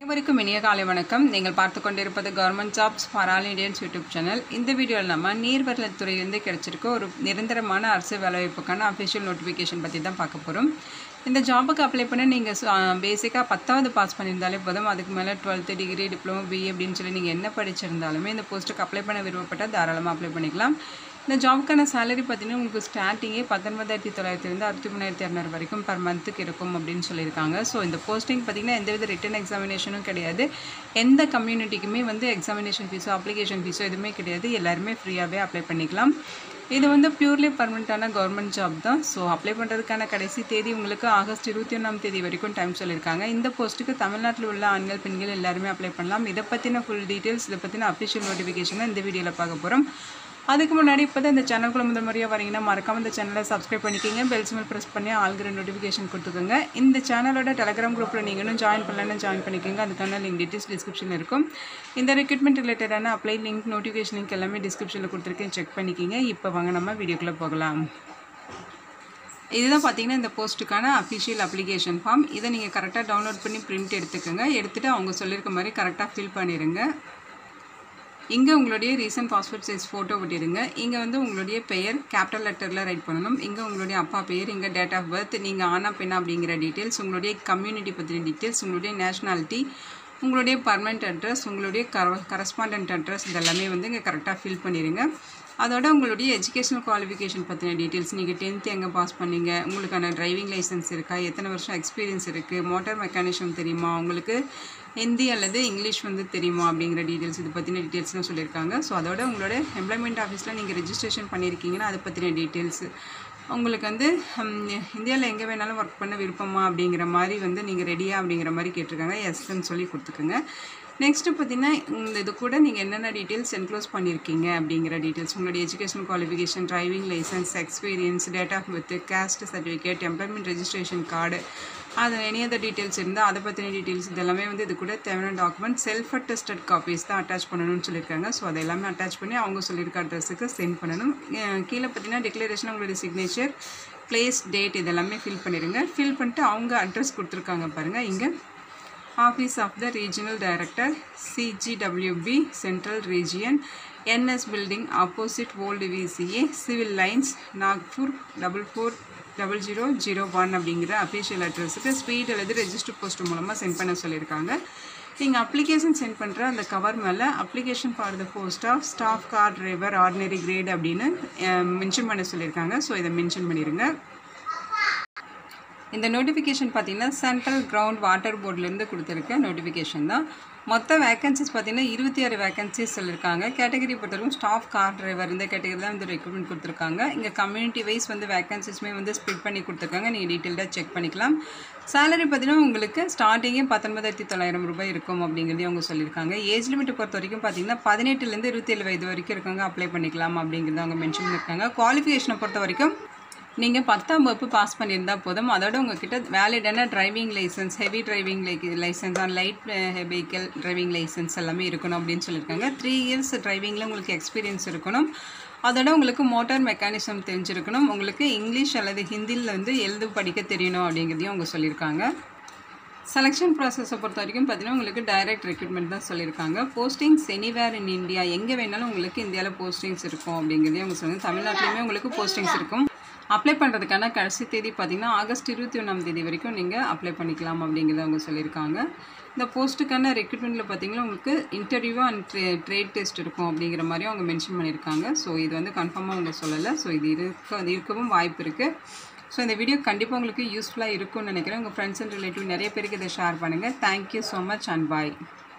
அனைவருக்கும் இனிய காலை வணக்கம் நீங்கள் பார்த்து கொண்டிருப்பது government jobs for all Indians YouTube channel இந்த வீடியோவில் நம்ம நீர்வளத்துறையிலிருந்து கிடைச்சிருக்க ஒரு நிரந்தரமான அரசு வேலைவாய்ப்புக்கான அஃபிஷியல் நோட்டிஃபிகேஷன் பற்றி தான் பார்க்க போகிறோம் இந்த ஜாபுக்கு அப்ளை பண்ண நீங்கள் பேசிக்காக பத்தாவது பாஸ் பண்ணியிருந்தாலே போதும் அதுக்கு மேலே டுவெல்த்து டிகிரி டிப்ளமோ பிஏ அப்படின்னு சொல்லி நீங்கள் என்ன படிச்சிருந்தாலுமே இந்த போஸ்ட்டுக்கு அப்ளை பண்ண விருப்பப்பட்டால் தாராளமாக அப்ளை பண்ணிக்கலாம் இந்த ஜாப்க்கான சேலரி பார்த்தீங்கன்னா உங்களுக்கு ஸ்டார்டிங்கே பத்தொன்பதாயிரத்தி தொள்ளாயிரத்துலேருந்து அறுபத்தி மூணாயிரத்தி இரநூறு வரைக்கும் பர் மந்த்துக்கு இருக்கும் அப்படின்னு சொல்லியிருக்காங்க ஸோ இந்த போஸ்டிங் பார்த்தீங்கன்னா எந்தவித ரிட்டன் எக்ஸாமினேஷனும் கிடையாது எந்த கம்யூனிட்டிக்குமே வந்து எக்ஸாமினேஷன் ஃபீஸோ அப்ளிகேஷன் ஃபீஸோ எதுவுமே கிடையாது எல்லாருமே ஃப்ரீயாகவே அப்ளை பண்ணிக்கலாம் இது வந்து பியூர்லி பர்மனெண்ட்டான கவர்மெண்ட் ஜாப் தான் ஸோ அப்ளை பண்ணுறதுக்கான கடைசி தேதி உங்களுக்கு ஆகஸ்ட் இருபத்தி ஒன்றாம் தேதி வரைக்கும் டைம் சொல்லியிருக்காங்க இந்த போஸ்ட்டுக்கு தமிழ்நாட்டில் உள்ள ஆண்கள் பெண்கள் எல்லாருமே அப்ளை பண்ணலாம் இதை பற்றின ஃபுல் டீட்டெயில்ஸ் இதை பற்றின அஃபிஷியல் நோட்டிஃபிகேஷனை இந்த வீடியோவில் பார்க்க போகிறோம் அதுக்கு முன்னாடி இப்போ தான் இந்த சேனலுக்குள்ள முதல் முறையாக வரீங்கன்னா மறக்காம இந்த சேனலை சப்ஸ்கிரைப் பண்ணிக்கிங்க பெல் சிம்பிள் ப்ரெஸ் பண்ணி ஆல்கிற நோட்டிஃபிகேஷன் கொடுத்துக்கோங்க இந்த சேனலோட டெலகிராம் குரூப்பில் நீங்களும் ஜாயின் பண்ணலன்னு ஜாயின் பண்ணிக்கோங்க அதுக்கான லிங்க் டீட்டெயில்ஸ் டிஸ்கிரிப்ஷனில் இருக்கும் இந்த ரெக்ரூட்மெண்ட் ரிலேட்டடான அப்ளை லிங்க் நோட்டிஃபிகேஷன் லிங்க் எல்லாமே டிஸ்கிரிப்ஷனில் கொடுத்துருக்கேன் செக் பண்ணிக்கிங்க இப்போ வாங்க நம்ம வீடியோக்குள்ளே போகலாம் இதுதான் பார்த்தீங்கன்னா இந்த போஸ்ட்டுக்கான அஃபிஷியல் அப்ளிகேஷன் ஃபார்ம் இதை நீங்கள் கரெக்டாக டவுன்லோட் பண்ணி பிரிண்ட் எடுத்துக்கோங்க எடுத்துகிட்டு அவங்க சொல்லியிருக்க மாதிரி கரெக்டாக ஃபில் பண்ணிடுங்க இங்கே உங்களுடைய ரீசன்ட் பாஸ்போர்ட் சைஸ் ஃபோட்டோ ஒட்டிடுங்க இங்கே வந்து உங்களுடைய பெயர் கேபிட்டல் லெட்டரில் ரைட் பண்ணணும் இங்கே உங்களுடைய அப்பா பெயர் இங்கே டேட் ஆஃப் பர்த் நீங்கள் ஆனா பெண்ணா அப்படிங்கிற டீட்டெயில்ஸ் உங்களுடைய கம்யூனிட்டி பற்றின டீட்டெயில்ஸ் உங்களுடைய நேஷ்னாலிட்டி உங்களுடைய பர்மனெண்ட் அட்ரஸ் உங்களுடைய கர கரஸ்பாண்டன்ட் அட்ரஸ் இதெல்லாமே வந்து இங்கே கரெக்டாக ஃபில் பண்ணிடுங்க அதோட உங்களுடைய எஜுகேஷனல் குவாலிஃபிகேஷன் பற்றின டீட்டெயில்ஸ் நீங்கள் டென்த்து எங்கே பாஸ் பண்ணீங்க உங்களுக்கான டிரைவிங் லைசன்ஸ் இருக்கா எத்தனை வருஷம் எக்ஸ்பீரியன்ஸ் இருக்குது மோட்டார் மெக்கானிஷம் தெரியுமா உங்களுக்கு ஹிந்தி அல்லது இங்கிலீஷ் வந்து தெரியுமா அப்படிங்கிற டீட்டெயில்ஸ் இது பற்றின டீட்டெயில்ஸ்லாம் சொல்லியிருக்காங்க ஸோ அதோட உங்களோட எம்ப்ளாய்மெண்ட் ஆஃபீஸில் நீங்கள் ரெஜிஸ்ட்ரேஷன் பண்ணியிருக்கீங்கன்னா அதை பற்றின டீட்டெயில்ஸ் உங்களுக்கு வந்து இந்தியாவில் எங்கே வேணாலும் ஒர்க் பண்ண விருப்பமா அப்படிங்கிற மாதிரி வந்து நீங்கள் ரெடியா அப்படிங்கிற மாதிரி கேட்டிருக்காங்க எஸ்ன்னு சொல்லி கொடுத்துக்குங்க நெக்ஸ்ட்டு பார்த்தீங்கன்னா இந்த இது கூட நீங்கள் என்னென்ன டீட்டெயில்ஸ் என்க்ளோஸ் பண்ணியிருக்கீங்க அப்படிங்கிற டீட்டெயில்ஸ் உங்களுடைய education qualification driving licence experience date of birth caste certificate employment registration card அது எனி அதர் டீட்டெயில்ஸ் இருந்தால் அதை பற்றின டீட்டெயில்ஸ் இதெல்லாமே வந்து இது கூட தேவையான டாக்குமெண்ட் செல்ஃப் அட்டஸ்டட் காப்பீஸ் தான் அட்டாச் பண்ணணும்னு சொல்லியிருக்காங்க ஸோ அதை எல்லாமே அட்டாச் பண்ணி அவங்க சொல்லியிருக்க அட்ரஸுக்கு சென்ட் பண்ணணும் கீழே பார்த்தீங்கன்னா டிக்ளரேஷன் உங்களுடைய சிக்னேச்சர் பிளேஸ் டேட் இதெல்லாமே ஃபில் பண்ணிடுங்க ஃபில் பண்ணிட்டு அவங்க அட்ரஸ் கொடுத்துருக்காங்க பாருங்கள் இங்கே office of the regional director CGWB central region NS building opposite old VCA civil lines Nagpur double four double zero zero one அப்படிங்கிற அஃபிஷியல் அட்ரஸுக்கு ஸ்பீட் அல்லது ரெஜிஸ்டர் போஸ்ட் மூலமாக சென்ட் பண்ண சொல்லியிருக்காங்க நீங்கள் அப்ளிகேஷன் சென்ட் பண்ணுற அந்த கவர் மேலே application for the post of staff car driver ordinary grade அப்படின்னு மென்ஷன் பண்ண சொல்லியிருக்காங்க ஸோ இதை மென்ஷன் பண்ணிடுங்க இந்த நோட்டிஃபிகேஷன் பார்த்தீங்கன்னா சென்ட்ரல் கிரவுண்ட் வாட்டர் போர்ட்லேருந்து கொடுத்துருக்க நோட்டிஃபிகேஷன் தான் மொத்த வேகன்சிஸ் பார்த்தீங்கன்னா இருபத்தி ஆறு வேகன்சிஸ் சொல்லியிருக்காங்க கேட்டகரி பொறுத்தவரைக்கும் ஸ்டாஃப் கார் டிரைவர் இந்த கேட்டகரி தான் வந்து ரெக்ரூட்மெண்ட் கொடுத்துருக்காங்க இங்கே கம்யூனிட்டி வைஸ் வந்து வேகன்சிஸ்மே வந்து ஸ்ப்ளிட் பண்ணி கொடுத்துருக்காங்க நீங்கள் டீட்டெயில்டாக செக் பண்ணிக்கலாம் சேலரி பார்த்தீங்கன்னா உங்களுக்கு ஸ்டார்டிங்கே பத்தொன்பதாயிரத்தி தொள்ளாயிரம் ரூபாய் இருக்கும் அப்படிங்கிறதையும் அவங்க சொல்லியிருக்காங்க ஏஜ் லிமிட் பொறுத்த வரைக்கும் பார்த்தீங்கன்னா பதினெட்டுலேருந்து இருபத்தேழு வயது வரைக்கும் இருக்கவங்க அப்ளை பண்ணிக்கலாம் அப்படிங்கிறத அவங்க மென்ஷன் பண்ணியிருக்காங்க குவாலிஃபிகேஷனை பொறுத்த வரைக்கும் நீங்கள் பத்தாம் வகுப்பு பாஸ் பண்ணியிருந்தால் போதும் அதோட உங்ககிட்ட வேலிடான driving licence heavy driving licence and light vehicle driving licence எல்லாமே இருக்கணும் அப்படின்னு சொல்லியிருக்காங்க த்ரீ இயர்ஸ் டிரைவிங்கில் உங்களுக்கு எக்ஸ்பீரியன்ஸ் இருக்கணும் அதோட உங்களுக்கு மோட்டார் மெக்கானிசம் தெரிஞ்சிருக்கணும் உங்களுக்கு இங்கிலீஷ் அல்லது ஹிந்தியில் வந்து எழுது படிக்க தெரியணும் அப்படிங்கிறதையும் அவங்க சொல்லியிருக்காங்க செலெக்ஷன் ப்ராசஸை பொறுத்த வரைக்கும் பார்த்தீங்கன்னா உங்களுக்கு டைரக்ட் ரெக்ரூட்மெண்ட் தான் சொல்லியிருக்காங்க போஸ்டிங்ஸ் எனிவேர் இன் இந்தியா எங்கே வேணாலும் உங்களுக்கு இந்தியாவில் போஸ்டிங்ஸ் இருக்கும் அப்படிங்கிறதையும் அவங்க சொல்லுங்கள் தமிழ்நாட்டிலையுமே உங்களுக்கு போஸ்டிங்ஸ் இருக்கும் அப்ளை பண்ணுறதுக்கான கடைசி தேதி பார்த்திங்கன்னா ஆகஸ்ட் இருபத்தி ஒன்றாம் தேதி வரைக்கும் நீங்கள் அப்ளை பண்ணிக்கலாம் அப்படிங்கிறத அவங்க சொல்லியிருக்காங்க இந்த போஸ்ட்டுக்கான ரெக்ரூட்மெண்ட்டில் பார்த்தீங்கன்னா உங்களுக்கு interview and tra trade test இருக்கும் அப்படிங்கிற மாதிரியும் அவங்க மென்ஷன் பண்ணியிருக்காங்க ஸோ இது வந்து கன்ஃபார்மாக அவங்க சொல்லலை ஸோ இது இருக்க இருக்கவும் வாய்ப்பு இருக்குது ஸோ இந்த வீடியோ கண்டிப்பாக உங்களுக்கு யூஸ்ஃபுல்லாக இருக்கும்னு நினைக்கிறேன் உங்கள் ஃப்ரெண்ட்ஸ் அண்ட் ரிலேட்டிவ் நிறைய பேருக்கு இதை ஷேர் பண்ணுங்கள் thank you so much and bye